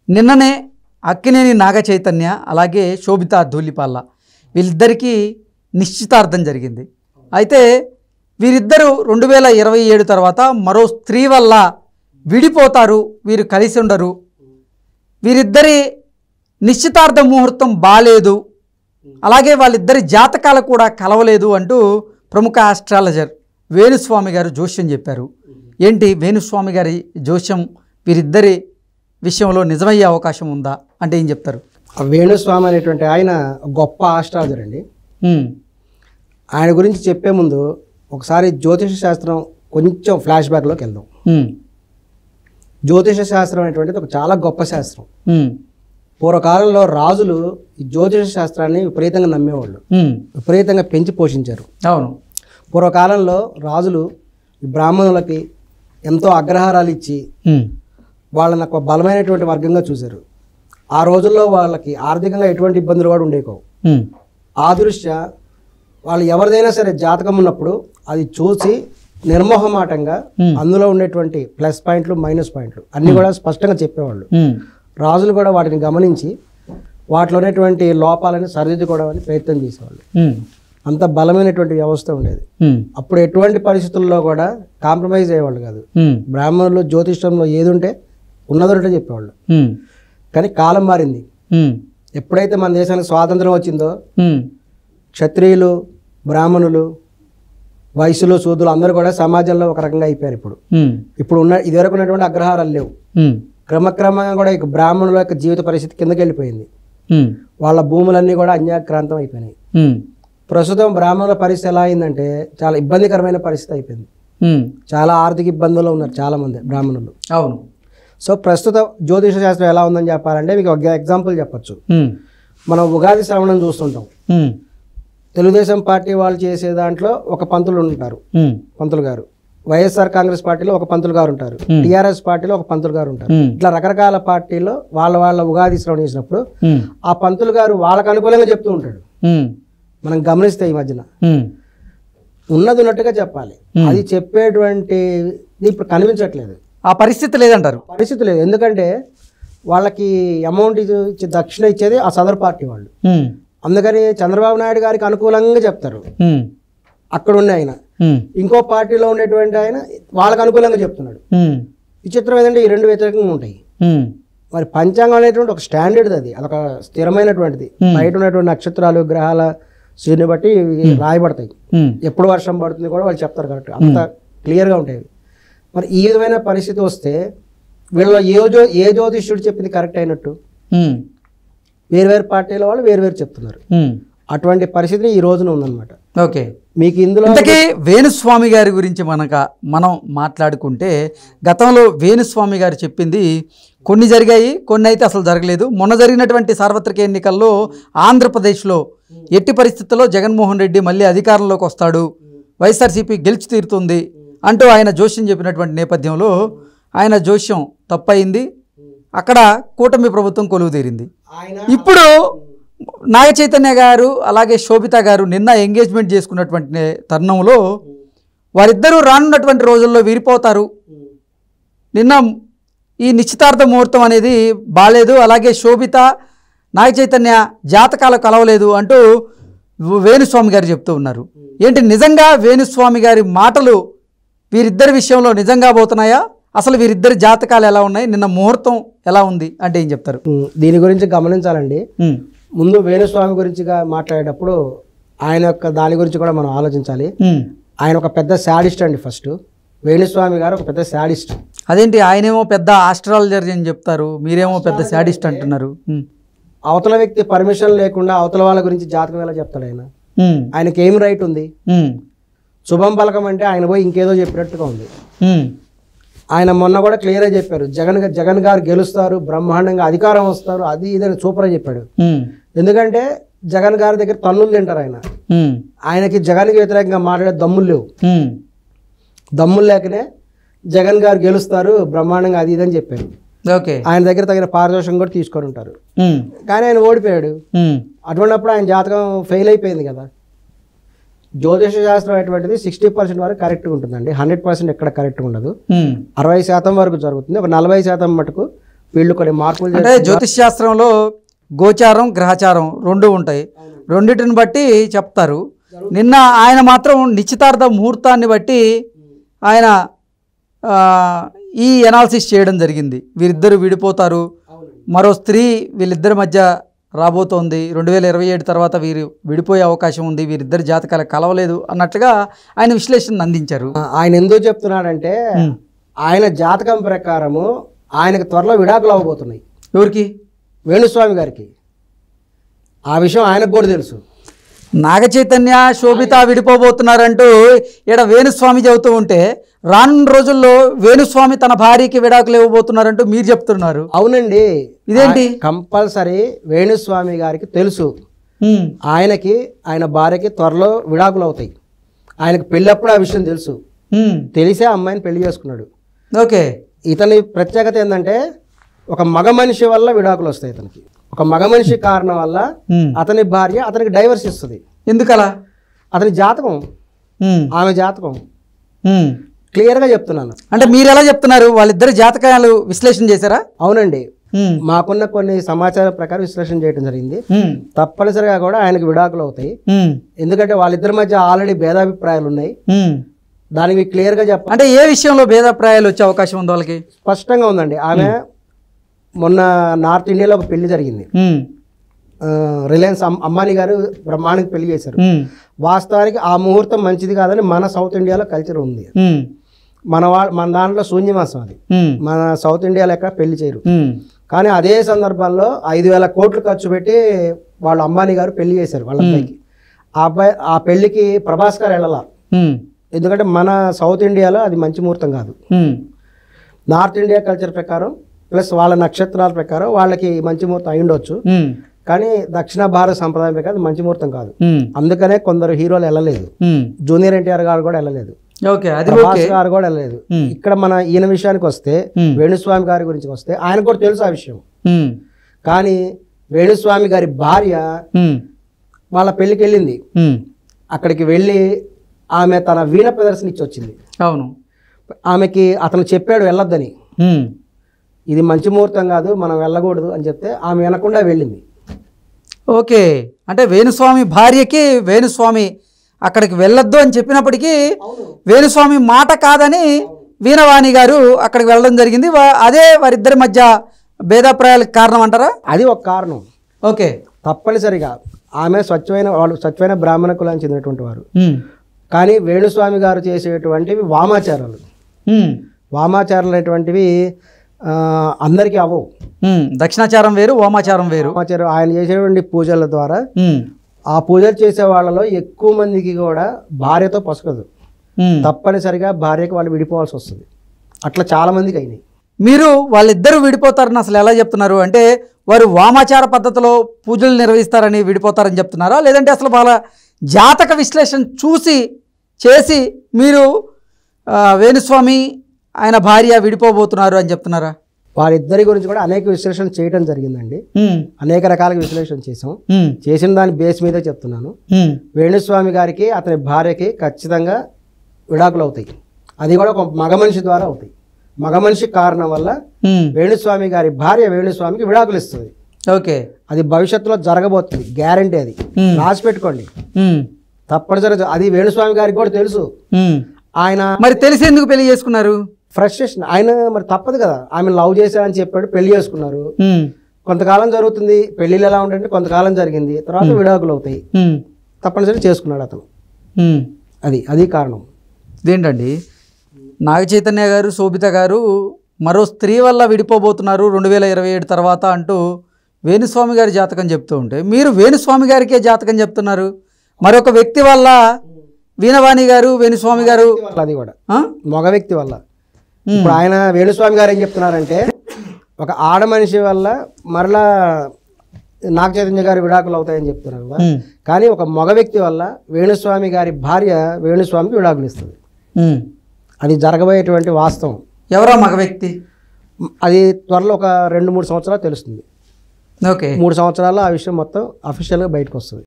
నిన్ననే అక్కినేని నాగ చైతన్య అలాగే శోభిత ధూళిపాల్ల వీళ్ళిద్దరికీ నిశ్చితార్థం జరిగింది అయితే వీరిద్దరూ రెండు వేల ఇరవై ఏడు తర్వాత మరో స్త్రీ వల్ల విడిపోతారు వీరు కలిసి ఉండరు వీరిద్దరి నిశ్చితార్థ ముహూర్తం బాలేదు అలాగే వాళ్ళిద్దరి జాతకాలు కూడా కలవలేదు అంటూ ప్రముఖ ఆస్ట్రాలజర్ వేణుస్వామి గారు జోస్యం చెప్పారు ఏంటి వేణుస్వామి గారి జోస్యం వీరిద్దరి విషయంలో నిజమయ్యే అవకాశం ఉందా అంటే ఏం చెప్తారు ఆ వేణుస్వామి అనేటువంటి ఆయన గొప్ప ఆస్ట్రాలజర్ అండి ఉమ్, ఆయన గురించి చెప్పే ముందు ఒకసారి జ్యోతిష శాస్త్రం కొంచెం ఫ్లాష్ బ్యాక్లోకి వెళ్దాం ఉమ్, జ్యోతిష శాస్త్రం అనేటువంటిది ఒక చాలా గొప్ప శాస్త్రం ఉమ్, పూర్వకాలంలో రాజులు ఈ జ్యోతిష శాస్త్రాన్ని విపరీతంగా నమ్మేవాళ్ళు ఉమ్, విపరీతంగా పెంచి పోషించారు అవును పూర్వకాలంలో రాజులు ఈ బ్రాహ్మణులకి ఎంతో అగ్రహారాలు ఇచ్చి ఉమ్, వాళ్ళని ఒక బలమైనటువంటి వర్గంగా చూశారు ఆ రోజుల్లో వాళ్ళకి ఆర్థికంగా ఎటువంటి ఇబ్బందులు కూడా ఉండేవి ఉమ్, ఆ దృష్ట్యా వాళ్ళు ఎవరిదైనా సరే జాతకం ఉన్నప్పుడు అది చూసి నిర్మోహమాటంగా Hmm. అందులో ఉండేటువంటి ప్లస్ పాయింట్లు మైనస్ పాయింట్లు అన్నీ కూడా స్పష్టంగా చెప్పేవాళ్ళు ఉమ్, రాజులు కూడా వాటిని గమనించి వాటిలో ఉన్నటువంటి లోపాలని సరిదిద్దుకోవడానికి ప్రయత్నం చేసేవాళ్ళు ఉమ్, అంత బలమైనటువంటి వ్యవస్థ ఉండేది ఉమ్, అప్పుడు ఎటువంటి పరిస్థితుల్లో కూడా కాంప్రమైజ్ అయ్యేవాళ్ళు కాదు ఉమ్, బ్రాహ్మణులు జ్యోతిష్యంలో ఏది ఉంటే ఉన్నదంటే చెప్పేవాళ్ళు ఉమ్, కానీ కాలం మారింది ఉమ్, ఎప్పుడైతే మన దేశానికి స్వాతంత్రం వచ్చిందో ఉమ్, క్షత్రియులు బ్రాహ్మణులు వయసులు సూదులు అందరూ కూడా సమాజంలో ఒక రకంగా అయిపోయారు ఇప్పుడు ఉమ్, ఇప్పుడు ఉన్న ఇదివరకు ఉన్నటువంటి అగ్రహారాలు లేవు ఉమ్, క్రమక్రమంగా కూడా ఇక బ్రాహ్మణుల యొక్క జీవిత పరిస్థితి కిందకి వెళ్ళిపోయింది ఉమ్, వాళ్ళ భూములన్నీ కూడా అన్యాక్రాంతం అయిపోయినాయి ఉమ్, ప్రస్తుతం బ్రాహ్మణుల పరిస్థితి ఎలా అయిందంటే చాలా ఇబ్బందికరమైన పరిస్థితి అయిపోయింది ఉమ్, చాలా ఆర్థిక ఇబ్బందుల్లో ఉన్నారు చాలామంది బ్రాహ్మణులు అవును సో ప్రస్తుతం జ్యోతిష శాస్త్రం ఎలా ఉందని చెప్పాలంటే మీకు ఒక ఎగ్జాంపుల్ చెప్పొచ్చు ఉమ్, మనం ఉగాది శ్రవణం చూస్తుంటాం ఉమ్, తెలుగుదేశం పార్టీ వాళ్ళు చేసే దాంట్లో ఒక పంతులు ఉంటారు ఉమ్, పంతులు గారు వైఎస్ఆర్ కాంగ్రెస్ పార్టీలో ఒక పంతులు గారు ఉంటారు Hmm. టిఆర్ఎస్ పార్టీలో ఒక పంతులు గారు ఉంటారు ఉమ్, ఇట్లా రకరకాల పార్టీలో వాళ్ళ వాళ్ళ ఉగాది శ్రవణం చేసినప్పుడు ఉమ్, ఆ పంతులు గారు వాళ్ళకు అనుకూలంగా చెప్తూ ఉంటాడు ఉమ్, మనం గమనిస్తే ఈ మధ్యన ఉమ్, ఉన్నది ఉన్నట్టుగా చెప్పాలి Hmm. అది చెప్పేటువంటి ఇప్పుడు కనిపించట్లేదు ఆ పరిస్థితి లేదంటారు పరిస్థితి లేదు ఎందుకంటే వాళ్ళకి అమౌంట్ ఇచ్చి దక్షిణ ఇచ్చేది ఆ సదర్ పార్టీ వాళ్ళు ఉమ్, అందుకని చంద్రబాబు నాయుడు గారికి అనుకూలంగా చెప్తారు ఉమ్, అక్కడ ఉన్న ఆయన ఉమ్, ఇంకో పార్టీలో ఉండేటువంటి ఆయన వాళ్ళకి అనుకూలంగా చెప్తున్నాడు ఉమ్, విచిత్రం ఏంటంటే ఈ రెండు వ్యతిరేకంగా ఉంటాయి ఉమ్, మరి పంచాంగం అనేటువంటి ఒక స్టాండర్డ్ అది అదొక స్థిరమైనటువంటిది Hmm. బయట ఉన్నటువంటి నక్షత్రాలు గ్రహాల శ్రేణిని బట్టి ఇవి రాయబడతాయి ఉమ్, ఎప్పుడు వర్షం పడుతుంది కూడా వాళ్ళు చెప్తారు కరెక్ట్ అంత క్లియర్గా ఉంటాయి మరి ఈ విధమైన పరిస్థితి వస్తే వీళ్ళ ఏ జో ఏ జ్యోతిష్యుడు చెప్పింది కరెక్ట్ అయినట్టు ఉమ్, వేరు వేరు పార్టీల వాళ్ళు వేరు వేరు చెప్తున్నారు ఉమ్, అటువంటి పరిస్థితి ఈ రోజున ఉందన్నమాట ఓకే మీకు ఇందులో ఇంతకీ వేణుస్వామి గారి గురించి మనక మనం మాట్లాడుకుంటే గతంలో వేణుస్వామి గారు చెప్పింది కొన్ని జరిగాయి కొన్ని అయితే అసలు జరగలేదు మొన్న జరిగినటువంటి సార్వత్రిక ఎన్నికల్లో ఆంధ్రప్రదేశ్లో ఎట్టి పరిస్థితుల్లో జగన్మోహన్ రెడ్డి మళ్ళీ అధికారంలోకి వస్తాడు వైఎస్ఆర్సీపీ గెలిచి తీరుతుంది అంటూ ఆయన జోస్యం చెప్పినటువంటి నేపథ్యంలో ఆయన జోస్యం తప్పయింది అక్కడ కూటమి ప్రభుత్వం కొలువు తీరింది ఆయన ఇప్పుడు నాగ చైతన్య గారు అలాగే శోభిత గారు నిన్న ఎంగేజ్మెంట్ చేసుకున్నటువంటి నే- తరుణంలో వారిద్దరూ రానున్నటువంటి రోజుల్లో విరిపోతారు నిన్న ఈ నిశ్చితార్థ ముహూర్తం అనేది బాలేదు అలాగే శోభిత నాగ చైతన్య జాతకాలు కలవలేదు అంటూ వేణుస్వామి గారు చెప్తూ ఉన్నారు ఏంటి నిజంగా వేణుస్వామి గారి మాటలు వీరిద్దరి విషయంలో నిజంగా పోతున్నాయా అసలు వీరిద్దరి జాతకాలు ఎలా ఉన్నాయి నిన్న ముహూర్తం ఎలా ఉంది అంటే ఏం చెప్తారు ఉమ్, దీని గురించి గమనించాలండి ఉమ్, ముందు వేణుస్వామి గురించిగా మాట్లాడేటప్పుడు ఆయన యొక్క దాని గురించి కూడా మనం ఆలోచించాలి ఉమ్. ఆయన ఒక పెద్ద శాడిస్ట్ అండి ఫస్ట్ వేణుస్వామి గారు ఒక పెద్ద శాడిస్ట్ అదేంటి ఆయనేమో పెద్ద ఆస్ట్రాలజర్ అని చెప్తారు మీరేమో పెద్ద శాడిస్ట్ అంటున్నారు ఉమ్, అవతల వ్యక్తి పర్మిషన్ లేకుండా అవతల వాళ్ళ గురించి జాతకం ఎలా చెప్తాడు ఆయన ఉమ్, ఆయనకి ఏం రైట్ ఉంది ఉమ్, శుభం పలకం అంటే ఆయన పోయి ఇంకేదో చెప్పినట్టుగా ఉంది ఉమ్, ఆయన మొన్న కూడా క్లియర్గా చెప్పారు జగన్ గా- జగన్ గారు గెలుస్తారు బ్రహ్మాండంగా అధికారం వస్తారు అది ఇదని సూపర్గా చెప్పాడు ఉమ్, ఎందుకంటే జగన్ గారి దగ్గర తన్నులు తింటారు ఆయన ఉమ్, ఆయనకి జగన్కి వ్యతిరేకంగా మాట్లాడే దమ్ములు లేవు ఉమ్, దమ్ములు లేకనే జగన్ గారు గెలుస్తారు బ్రహ్మాండంగా అది ఇదని చెప్పారు ఓకే ఆయన దగ్గర తగిన పారితోషం కూడా తీసుకొని ఉంటారు ఉమ్, కానీ ఆయన ఓడిపోయాడు ఉమ్, అటువంటిప్పుడు ఆయన జాతకం ఫెయిల్ అయిపోయింది కదా జ్యోతిష శాస్త్రం అటువంటిది సిక్స్టీ పర్సెంట్ వరకు కరెక్ట్గా ఉంటుందండి హండ్రెడ్ పర్సెంట్ ఎక్కడ కరెక్ట్గా ఉండదు ఉమ్, అరవై శాతం వరకు జరుగుతుంది ఒక నలభై శాతం మటుకు వీళ్ళు కొన్ని మార్పులు అంటే చేస్తున్నారు. జ్యోతిష్ శాస్త్రంలో గోచారం గ్రహచారం రెండు ఉంటాయి రెండింటిని బట్టి చెప్తారు నిన్న ఆయన మాత్రం నిశ్చితార్థ ముహూర్తాన్ని బట్టి ఆయన ఆ, ఈ ఎనాలిసిస్ చేయడం జరిగింది వీరిద్దరు విడిపోతారు మరో స్త్రీ వీళ్ళిద్దరి మధ్య రాబోతోంది రెండు వేల ఇరవై ఏడు తర్వాత వీరు విడిపోయే అవకాశం ఉంది వీరిద్దరి జాతకాలు కలవలేదు అన్నట్టుగా ఆయన విశ్లేషణ అందించారు ఆ, ఆయన ఎందుకు చెప్తున్నాడంటే ఉమ్. ఆయన జాతకం ప్రకారము ఆయనకు త్వరలో విడాకులు అవ్వబోతున్నాయి ఎవరికి వేణుస్వామి గారికి ఆ విషయం ఆయనకు కూడా తెలుసు నాగ చైతన్య శోభిత విడిపోబోతున్నారంటూ ఇక్కడ వేణుస్వామి చెబుతూ ఉంటే రానున్న రోజుల్లో వేణుస్వామి తన భార్యకి విడాకులు ఇవ్వబోతున్నారంటూ మీరు చెప్తున్నారు అవునండి ఇదేంటి? కంపల్సరీ వేణుస్వామి గారికి తెలుసు ఉమ్, ఆయనకి ఆయన భార్యకి త్వరలో విడాకులు అవుతాయి ఆయనకు పెళ్ళప్పుడు ఆ విషయం తెలుసు ఉమ్, తెలిసే అమ్మాయిని పెళ్లి చేసుకున్నాడు ఓకే ఇతని ప్రత్యేకత ఏంటంటే ఒక మగ మనిషి వల్ల విడాకులు వస్తాయి ఇతనికి ఒక మగ మనిషి కారణం వల్ల ఉమ్, అతని భార్య అతనికి డైవర్స్ ఇస్తుంది ఎందుకలా అతని జాతకం ఉమ్, ఆమె జాతకం ఉమ్. క్లియర్గా చెప్తున్నాను అంటే మీరు ఎలా చెప్తున్నారు వాళ్ళిద్దరి జాతకాలు విశ్లేషణ చేశారా అవునండి ఉమ్, మాకున్న కొన్ని సమాచారం ప్రకారం విశ్లేషణ చేయడం జరిగింది ఉమ్, తప్పనిసరిగా కూడా ఆయనకు విడాకులు అవుతాయి ఉమ్, ఎందుకంటే వాళ్ళిద్దరి మధ్య ఆల్రెడీ భేదాభిప్రాయాలు ఉన్నాయి ఉమ్. దానికి క్లియర్గా చెప్ప అంటే ఏ విషయంలో భేదాభిప్రాయాలు వచ్చే అవకాశం ఉంది వాళ్ళకి స్పష్టంగా ఉందండి ఆమె మొన్న నార్త్ ఇండియాలో ఒక పెళ్లి జరిగింది ఉమ్, ఆ, రిలయన్స్ అమ్- అంబానీ గారు బ్రహ్మాండంగా పెళ్లి చేశారు ఉమ్, వాస్తవానికి ఆ ముహూర్తం మంచిది కాదని మన సౌత్ ఇండియాలో కల్చర్ ఉంది ఉమ్, మన వాళ్ళ మన దాంట్లో శూన్యమాసం అది ఉమ్, మన సౌత్ ఇండియాలో ఎక్కడ పెళ్లి చేయరు ఉమ్, కానీ అదే సందర్భంలో ఐదు వేల కోట్లు ఖర్చు పెట్టి వాళ్ళు అంబానీ గారు పెళ్లి చేశారు వాళ్ళ అబ్బాయికి ఆ అబ్బాయి ఆ పెళ్లికి ప్రభాస్ గారు వెళ్ళాల ఉమ్, ఎందుకంటే మన సౌత్ ఇండియాలో అది మంచి ముహూర్తం కాదు ఉమ్. నార్త్ ఇండియా కల్చర్ ప్రకారం ప్లస్ వాళ్ళ నక్షత్రాల ప్రకారం వాళ్ళకి మంచి ముహూర్తం అయి ఉండొచ్చు ఉమ్, కానీ దక్షిణ భారత సంప్రదాయం ప్రకారం అది మంచి ముహూర్తం కాదు ఉమ్, అందుకనే కొందరు హీరోలు వెళ్ళలేదు ఉమ్. జూనియర్ ఎన్టీఆర్ గారు కూడా వెళ్ళలేదు ఓకే అది ప్రభాస్ ఓకే గారు కూడా వెళ్ళలేదు ఉమ్, ఇక్కడ మన ఈయన విషయానికి వస్తే ఉమ్, వేణుస్వామి గారి గురించి వస్తే ఆయనకు కూడా తెలుసు ఆ విషయం ఉమ్, కానీ వేణుస్వామి గారి భార్య ఉమ్, వాళ్ళ పెళ్ళికి వెళ్ళింది ఉమ్. అక్కడికి వెళ్ళి ఆమె తన వీణ ప్రదర్శన ఇచ్చి వచ్చింది అవును ఆమెకి అతను చెప్పాడు వెళ్ళొద్దని ఉమ్, ఇది మంచి ముహూర్తం కాదు మనం వెళ్ళకూడదు అని చెప్తే ఆమె వినకుండా వెళ్ళింది ఓకే అంటే వేణుస్వామి భార్యకి వేణుస్వామి అక్కడికి వెళ్ళొద్దు అని చెప్పినప్పటికీ వేణుస్వామి మాట కాదని వీణవాణి గారు అక్కడికి వెళ్ళడం జరిగింది వా- అదే వారిద్దరి మధ్య భేదాభిప్రాయాలకు కారణం అంటారా అది ఒక కారణం ఓకే తప్పనిసరిగా ఆమె స్వచ్ఛమైన వాళ్ళు స్వచ్ఛమైన బ్రాహ్మణ కులానికి చెందినటువంటి వారు ఉమ్, కానీ వేణుస్వామి గారు చేసేటువంటివి వామాచారాలు ఉమ్, వామాచారాలు అనేటువంటివి ఆ, అందరికీ అవ్వవు ఉమ్. దక్షిణాచారం వేరు వామాచారం వేరు వామాచారం ఆయన చేసేటువంటి పూజల ద్వారా ఉమ్, ఆ పూజలు చేసే వాళ్ళలో ఎక్కువ మందికి కూడా భార్యతో పసకదు ఉమ్. తప్పనిసరిగా భార్యకి వాళ్ళు విడిపోవాల్సి వస్తుంది అట్లా చాలా మందికి అయినాయి మీరు వాళ్ళిద్దరూ విడిపోతారని అసలు ఎలా చెప్తున్నారు అంటే వారు వామాచార పద్ధతిలో పూజలు నిర్వహిస్తారని విడిపోతారని చెప్తున్నారా లేదంటే అసలు వాళ్ళ జాతక విశ్లేషణ చూసి చేసి మీరు ఆ, వేణుస్వామి ఆయన భార్య విడిపోబోతున్నారు అని చెప్తున్నారా వారిద్దరి గురించి కూడా అనేక విశ్లేషణ చేయడం జరిగిందండి ఉమ్, అనేక రకాలుగా విశ్లేషణ చేసాం ఉమ్, చేసిన దాని బేస్ మీదే చెప్తున్నాను ఉమ్, వేణుస్వామి గారికి అతని భార్యకి ఖచ్చితంగా విడాకులు అవుతాయి అది కూడా ఒక మగ మనిషి ద్వారా అవుతాయి మగ మనిషి కారణం వల్ల ఉమ్. వేణుస్వామి గారి భార్య వేణుస్వామికి విడాకులు ఇస్తుంది ఓకే అది భవిష్యత్తులో జరగబోతుంది గ్యారంటీ అది ఉమ్, రాసి పెట్టుకోండి ఉమ్, తప్పనిసరిగా అది వేణుస్వామి గారికి కూడా తెలుసు ఉమ్. ఆయన మరి తెలిసి ఎందుకు పెళ్లి చేసుకున్నారు ఫ్రస్ట్రేషన్ ఆయన మరి తప్పదు కదా ఆమె లవ్ చేశారని చెప్పాడు పెళ్లి చేసుకున్నారు ఉమ్, కొంతకాలం జరుగుతుంది పెళ్ళిళ్ళు ఎలా ఉంటాయంటే కొంతకాలం జరిగింది తర్వాత విడాకులు అవుతాయి ఉమ్, తప్పనిసరిగా చేసుకున్నాడు అతను ఉమ్. అది అది కారణం ఇదేంటండి నాగ చైతన్య గారు శోభిత గారు మరో స్త్రీ వల్ల విడిపోబోతున్నారు రెండు వేల ఇరవై ఏడు తర్వాత అంటూ వేణుస్వామి గారి జాతకం చెప్తూ ఉంటే మీరు వేణుస్వామి గారికే జాతకం చెప్తున్నారు మరొక వ్యక్తి వల్ల వీణవాణి గారు వేణుస్వామి గారు వ్యక్తి వల్ల అది కూడా ఆ? మగ వ్యక్తి వల్ల ఉమ్, ఇప్పుడు ఆయన వేణుస్వామి గారు ఏం చెప్తున్నారంటే ఒక ఆడ మనిషి వల్ల మరలా నాగ చైతన్య గారి విడాకులు అవుతాయని చెప్తున్నారు కదా ఉమ్, కానీ ఒక మగ వ్యక్తి వల్ల వేణుస్వామి గారి భార్య వేణుస్వామికి విడాకులు ఇస్తుంది ఉమ్. అది జరగబోయేటువంటి వాస్తవం ఎవరా మగ వ్యక్తి అది త్వరలో ఒక రెండు మూడు సంవత్సరాలు తెలుస్తుంది ఓకే మూడు సంవత్సరాల్లో ఆ విషయం మొత్తం అఫీషియల్గా బయటకు వస్తుంది